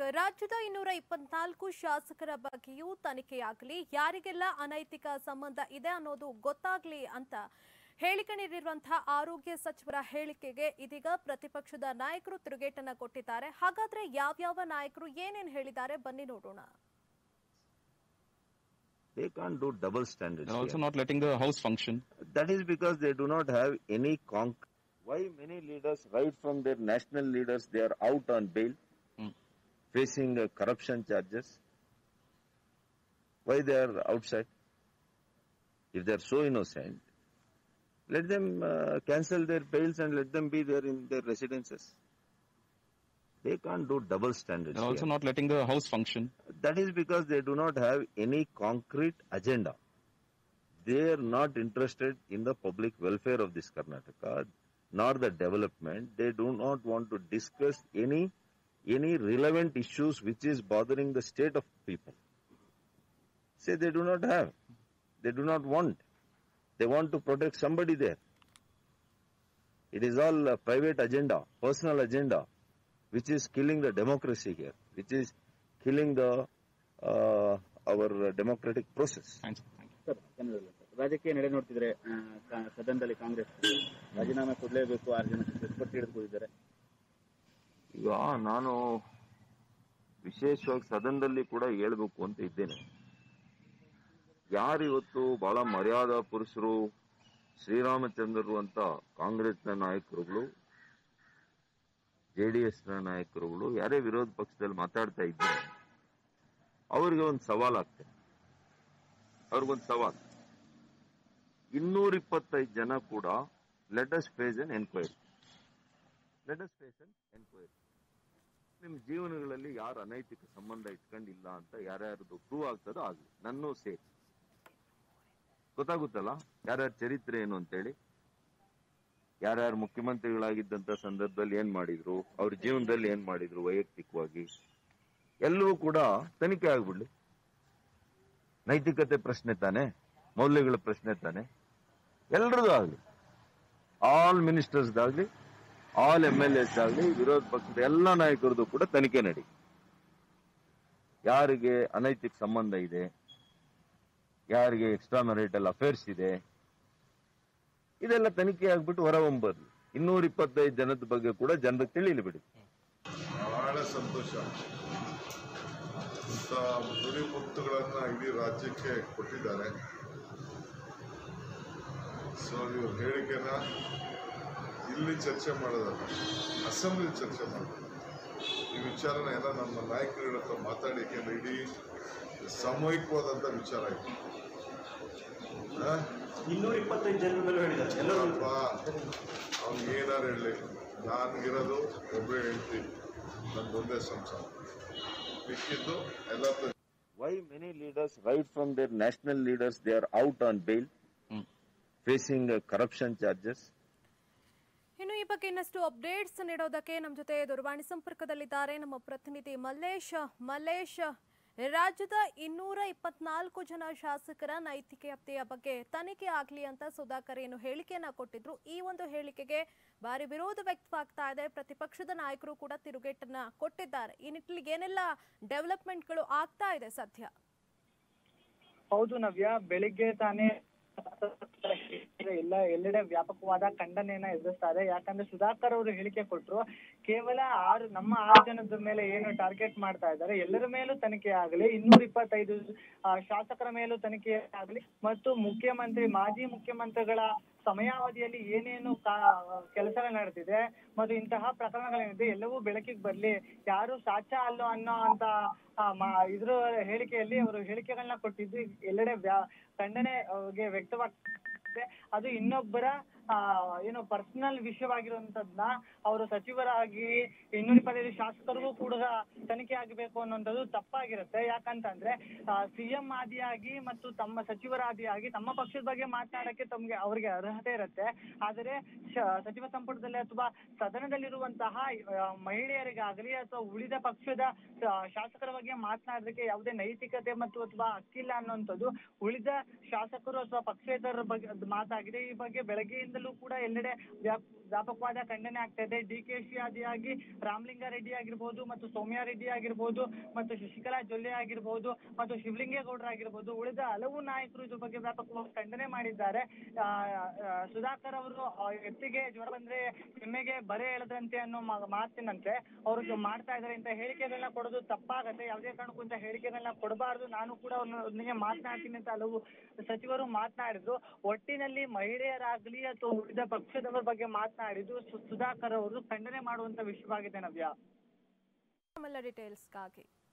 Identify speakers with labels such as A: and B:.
A: ರಾಜ್ಯದ ಇನ್ನೂರ ಇಪ್ಪತ್ನಾಲ್ಕು ಶಾಸಕರ ಬಗ್ಗೆಯೂ ತನಿಖೆಯಾಗಲಿ ಯಾರಿಗೆಲ್ಲ ಅನೈತಿಕ ಸಂಬಂಧ ಇದೆ ಅನ್ನೋದು ಗೊತ್ತಾಗ್ಲಿ ಅಂತ ಹೇಳಿಕೆ ನೀಡಿರುವಂತಹ ಆರೋಗ್ಯ ಸಚಿವರ ಹೇಳಿಕೆಗೆ ಇದೀಗ ಪ್ರತಿಪಕ್ಷದ ನಾಯಕರು ತಿರುಗೇಟನ್ನ ಕೊಟ್ಟಿದ್ದಾರೆ ಹಾಗಾದ್ರೆ ಯಾವ್ಯಾವ ನಾಯಕರು ಏನೇನ್ ಹೇಳಿದ್ದಾರೆ ಬನ್ನಿ ನೋಡೋಣ
B: They can't do double standards.
C: They're also
B: here.
C: not letting the house function.
B: That is because they do not have any conc. Why many leaders, right from their national leaders, they are out on bail,
C: Hmm.
B: facing uh, corruption charges? Why they are outside? If they are so innocent, let them uh, cancel their bails and let them be there in their residences. They can't do double standards.
C: They're also
B: here.
C: not letting the house function.
B: That is because they do not have any concrete agenda. They are not interested in the public welfare of this Karnataka, nor the development. They do not want to discuss any any relevant issues which is bothering the state of people. Say they do not have. They do not want. They want to protect somebody there. It is all a private agenda, personal agenda, which is killing the democracy here, which is killing the uh, our democratic process.
C: Thanks. Thank you.
D: Sir ಕನ್ನಡದಲ್ಲಿ sir ರಾಜಕೀಯ ನಡೆ ನೋಡ್ತಿದ್ರೆ ಆ, ಕಾ- ಸದನದಲ್ಲಿ ಕಾಂಗ್ರೆಸ್ ರಾಜೀನಾಮೆ ಕೊಡಲೇಬೇಕು ಆರು ಜನ ಪ್ರತಿಪಕ್ಷ ಹಿಡಿದುಕೊಂಡಿದ್ದಾರೆ
B: ಈಗ ನಾನು ವಿಶೇಷವಾಗಿ ಸದನದಲ್ಲಿ ಕೂಡ ಹೇಳ್ಬೇಕು ಅಂತ ಇದ್ದೇನೆ ಯಾರು ಇವತ್ತು ಬಹಳ ಮರ್ಯಾದಾ ಪುರುಷರು ಶ್ರೀರಾಮಚಂದ್ರರು ಅಂತ ಕಾಂಗ್ರೆಸ್ನ ನಾಯಕರುಗಳು ಜೆಡಿಎಸ್ನ ನಾಯಕರುಗಳು ಯಾರೇ ವಿರೋಧ ಪಕ್ಷದಲ್ಲಿ ಮಾತಾಡ್ತಾ ಇದ್ದಾರೆ ಅವರಿಗೆ ಒಂದು ಸವಾಲ್ ಆಗ್ತದೆ ಅವ್ರಿಗೊಂದು ಸವಾಲ್ ಇನ್ನೂರ ಇಪ್ಪತ್ತೈದು ಜನ ಕೂಡ let us face an enquiry let us face an enquiry ನಿಮ್ಮ ಜೀವನಗಳಲ್ಲಿ ಯಾರು ಅನೈತಿಕ ಸಂಬಂಧ ಇಟ್ಕೊಂಡಿಲ್ಲ ಅಂತ ಯಾರ್ಯಾರದು ಪ್ರೂವ್ ಆಗ್ತದೋ ಆಗ್ಲಿ ನನ್ನೂ ಸೇರಿ ಗೊತ್ತಾಗುತ್ತಲ್ಲ ಯಾರ್ಯಾರ ಚರಿತ್ರೆ ಏನು ಅಂತೇಳಿ ಯಾರ್ಯಾರು ಮುಖ್ಯಮಂತ್ರಿಗಳಾಗಿದ್ದಂತ ಸಂದರ್ಭದಲ್ಲಿ ಏನ್ ಮಾಡಿದ್ರು ಅವ್ರ ಜೀವನದಲ್ಲಿ ಏನ್ ಮಾಡಿದ್ರು ವೈಯಕ್ತಿಕವಾಗಿ ಎಲ್ಲವೂ ಕೂಡ ತನಿಖೆ ಆಗ್ಬಿಡ್ಲಿ ನೈತಿಕತೆ ಪ್ರಶ್ನೆ ತಾನೆ ಮೌಲ್ಯಗಳ ಪ್ರಶ್ನೆ ತಾನೆ ಎಲ್ರದ್ದು ಆಗ್ಲಿ ಆಲ್ ಮಿನಿಸ್ಟರ್ಸ್ದಾಗ್ಲಿ ಆಲ್ ಎಂ ಎಲ್ ಎಸ್ ಆಗಲಿ ವಿರೋಧ ಪಕ್ಷದ ಎಲ್ಲ ನಾಯಕರದ್ದು ಕೂಡ ತನಿಖೆ ನಡಿ ಯಾರಿಗೆ ಅನೈತಿಕ ಸಂಬಂಧ ಇದೆ ಯಾರಿಗೆ ಎಕ್ಸ್ಟ್ರಾ ಮೆರಿಟಲ್ ಅಫೇರ್ಸ್ ಇದೆ ಇದೆಲ್ಲ ತನಿಖೆ ಆಗ್ಬಿಟ್ಟು ಹೊರಹೊಂಬರ್ಲಿ ಇನ್ನೂರ ಇಪ್ಪತ್ತೈದು ಜನದ ಬಗ್ಗೆ ಕೂಡ ಜನರಿಗೆ ತಿಳಿಲಿ ಬಿಡಿ
E: ಬಹಳ ಸಂತೋಷ ಇಂಥ ನುಡಿ ಮುತ್ತುಗಳನ್ನ ಇಡೀ ರಾಜ್ಯಕ್ಕೆ ಕೊಟ್ಟಿದ್ದಾರೆ ಸೊ ಇವ್ರ ಹೇಳಿಕೆನ ಇಲ್ಲಿ ಚರ್ಚೆ ಮಾಡೋದಲ್ಲ ಅಸೆಂಬ್ಲಿ ಚರ್ಚೆ ಮಾಡೋದು ಈ ವಿಚಾರನ ಎಲ್ಲ ನಮ್ಮ ನಾಯಕರುಗಳ ಹತ್ರ ಮಾತಾಡಿ ಯಾಕೆಂದ್ರೆ ಇಡೀ ಸಾಮೂಹಿಕವಾದಂಥ ವಿಚಾರ ಇದು ಆ?
F: ಇನ್ನೂರ ಇಪ್ಪತ್ತೈದು ಜನರ ಮೇಲೆ ಹೇಳಿದ್ದಾರೆ ಎಲ್ಲರೂ
E: ಅಪ್ಪ ಅವ್ನಿಗೆ ಏನಾರು ಹೇಳಲಿ ನಾನ್ಗಿರೋದು ಒಬ್ಬರೇ ಹೇಳ್ತಿ ನಂದೊಂದೇ ಸಂಸಾರ ಮಿಕ್ಕಿದ್ದು ಎಲ್ಲ ತ-
B: Why many leaders, right from their national leaders, they are out on bail,
C: Hmm.
B: facing uh, corruption charges?
A: ಇನ್ನು ಈ ಬಗ್ಗೆ ಇನ್ನಷ್ಟು ಅಪ್ಡೇಟ್ಸ್ ನೀಡೋದಕ್ಕೆ ನಮ್ಮ ಜೊತೆ ದೂರವಾಣಿ ಸಂಪರ್ಕದಲ್ಲಿದ್ದಾರೆ ನಮ್ಮ ಪ್ರತಿನಿಧಿ ಮಲ್ಲೇಶ್ ಮಲ್ಲೇಶ್ ರಾಜ್ಯದ ಇನ್ನೂರ ಇಪ್ಪತ್ನಾಲ್ಕು ಜನ ಶಾಸಕರ ನೈತಿಕತೆಯ ಬಗ್ಗೆ ತನಿಖೆ ಆಗಲಿ ಅಂತ ಸುಧಾಕರ್ ಏನು ಹೇಳಿಕೆಯನ್ನ ಕೊಟ್ಟಿದ್ರು ಈ ಒಂದು ಹೇಳಿಕೆಗೆ ಭಾರಿ ವಿರೋಧ ವ್ಯಕ್ತವಾಗ್ತಾ ಇದೆ ಪ್ರತಿಪಕ್ಷದ ನಾಯಕರು ಕೂಡ ತಿರುಗೇಟನ್ನ ಕೊಟ್ಟಿದ್ದಾರೆ ಈ ನಿಟ್ಟಿನಲ್ಲಿ ಏನೆಲ್ಲ ಡೆವಲಪ್ಮೆಂಟ್ಗಳು ಆಗ್ತಾ ಇದೆ ಸದ್ಯ
G: ಹೌದು ನವ್ಯ ಬೆಳಿಗ್ಗೆ ತಾನೇ ಎಲ್ಲ ಎಲ್ಲೆಡೆ ವ್ಯಾಪಕವಾದ ಖಂಡನೆಯನ್ನ ಎದುರಿಸ್ತಾರೆ ಯಾಕಂದ್ರೆ ಸುಧಾಕರ್ ಅವರು ಹೇಳಿಕೆ ಕೊಟ್ರು ಕೇವಲ ಆರು ನಮ್ಮ ಆರು ಜನದ ಮೇಲೆ ಏನು ಟಾರ್ಗೆಟ್ ಮಾಡ್ತಾ ಇದ್ದಾರೆ ಎಲ್ಲರ ಮೇಲೂ ತನಿಖೆ ಆಗಲಿ ಇನ್ನೂರ ಇಪ್ಪತ್ತೈದು ಆ, ಶಾಸಕರ ಮೇಲೂ ತನಿಖೆ ಆಗಲಿ ಮತ್ತು ಮುಖ್ಯಮಂತ್ರಿ ಮಾಜಿ ಮುಖ್ಯಮಂತ್ರಿಗಳ ಸಮಯಾವಧಿಯಲ್ಲಿ ಏನೇನು ಕೆಲಸಗಳು ನಡೆದಿದೆ ಮತ್ತು ಇಂತಹ ಪ್ರಕರಣಗಳೇನಿದೆ ಎಲ್ಲವೂ ಬೆಳಕಿಗೆ ಬರ್ಲಿ ಯಾರು ಸಾಚ ಅಲ್ಲೋ ಅನ್ನೋ ಅಂತ ಆ, ಮಾ- ಇದ್ರ ಹೇಳಿಕೆಯಲ್ಲಿ ಅವರು ಹೇಳಿಕೆಗಳನ್ನ ಕೊಟ್ಟಿದ್ದು ಎಲ್ಲೆಡೆ ವ್ಯಾ ಖಂಡನೆ ಅವ್ರಿಗೆ ವ್ಯಕ್ತವಾಗ್ತಿದೆ ಅದು ಇನ್ನೊಬ್ಬರ ಆ, ಏನು ಪರ್ಸನಲ್ ವಿಷಯವಾಗಿರುವಂತದ್ನ ಅವರು ಸಚಿವರಾಗಿ ಇನ್ನೂರ ಇಪ್ಪತ್ತೈದು ಶಾಸಕರಿಗೂ ಕೂಡ ತನಿಖೆ ಆಗಬೇಕು ಅನ್ನುವಂಥದ್ದು ತಪ್ಪಾಗಿರುತ್ತೆ ಯಾಕಂತಂದ್ರೆ ಸಿಎಂ ಆದಿಯಾಗಿ ಮತ್ತು ತಮ್ಮ ಸಚಿವರಾದಿಯಾಗಿ ತಮ್ಮ ಪಕ್ಷದ ಬಗ್ಗೆ ಮಾತನಾಡಕ್ಕೆ ತಮ್ಗೆ ಅವ್ರಿಗೆ ಅರ್ಹತೆ ಇರುತ್ತೆ ಆದರೆ ಶ- ಸಚಿವ ಸಂಪುಟದಲ್ಲಿ ಅಥವಾ ಸದನದಲ್ಲಿರುವಂತಹ ಆ, ಮಹಿಳೆಯರಿಗಾಗಲಿ ಅಥವಾ ಉಳಿದ ಪಕ್ಷದ ಆ, ಶಾಸಕರ ಬಗ್ಗೆ ಮಾತನಾಡೋದಕ್ಕೆ ಯಾವುದೇ ನೈತಿಕತೆ ಮತ್ತು ಅಥವಾ ಹಕ್ಕಿಲ್ಲ ಅನ್ನುವಂಥದ್ದು ಉಳಿದ ಶಾಸಕರು ಅಥವಾ ಪಕ್ಷೇತರ ಬಗ್ಗೆ ಮಾತಾಗಿದೆ ಈ ಬಗ್ಗೆ ಬೆಳಗ್ಗೆಯಿಂದಲೂ ಕೂಡ ಎಲ್ಲೆಡೆ ವ್ಯಾಪ್ ವ್ಯಾಪಕವಾದ ಖಂಡನೆ ಆಗ್ತಾ ಇದೆ ಡಿ ಕೆ ಶಿ ಆದಿಯಾಗಿ ರಾಮಲಿಂಗಾರೆಡ್ಡಿ ಆಗಿರ್ಬೋದು ಮತ್ತು ಸೌಮ್ಯ ರೆಡ್ಡಿ ಆಗಿರ್ಬೋದು ಮತ್ತು ಶಶಿಕಲಾ ಜೊಲ್ಲೆ ಆಗಿರ್ಬೋದು ಮತ್ತು ಶಿವಲಿಂಗೇಗೌಡರ ಆಗಿರ್ಬೋದು ಉಳಿದ ಹಲವು ನಾಯಕರು ಇದ್ರ ಬಗ್ಗೆ ವ್ಯಾಪಕವಾಗಿ ಖಂಡನೆ ಮಾಡಿದ್ದಾರೆ ಆ, ಆ, ಸುಧಾಕರ್ ಅವರು ಆ, ಎತ್ತಿಗೆ ಜ್ವರ ಬಂದ್ರೆ ಎಮ್ಮೆಗೆ ಬರೆ ಎಳೆದಂತೆ ಅನ್ನೋ ಮಾ- ಮಾತಿನಂತೆ ಅವರು ಮಾಡ್ತಾ ಇದ್ದಾರೆ ಇಂಥ ಹೇಳಿಕೆಗಳನ್ನ ಕೊಡೋದು ತಪ್ಪಾಗತ್ತೆ ಯಾವುದೇ ಕಾರಣಕ್ಕೂ ಇಂಥ ಹೇಳಿಕೆಗಳನ್ನ ಕೊಡಬಾರ್ದು ನಾನು ಕೂಡ ಅವ್ರೊಂದಿಗೆ ಮಾತನಾಡ್ತೀನಿ ಅಂತ ಹಲವು ಸಚಿವರು ಮಾತನಾಡಿದ್ರು ಒಟ್ಟಿನಲ್ಲಿ ಮಹಿಳೆಯರಾಗ್ಲಿ ಅಥವಾ ಉಳಿದ ಪಕ್ಷದವರ ಬಗ್ಗೆ ಮಾತನಾಡಿದ್ದು ಸು- ಸುಧಾಕರ್ ಅವರು ಖಂಡನೆ ಮಾಡುವಂತ ವಿಷಯವಾಗಿದೆ ನವ್ಯ
A: ನಮ್ಮೆಲ್ಲ ಡೀಟೇಲ್ಸ್ಗಾಗಿ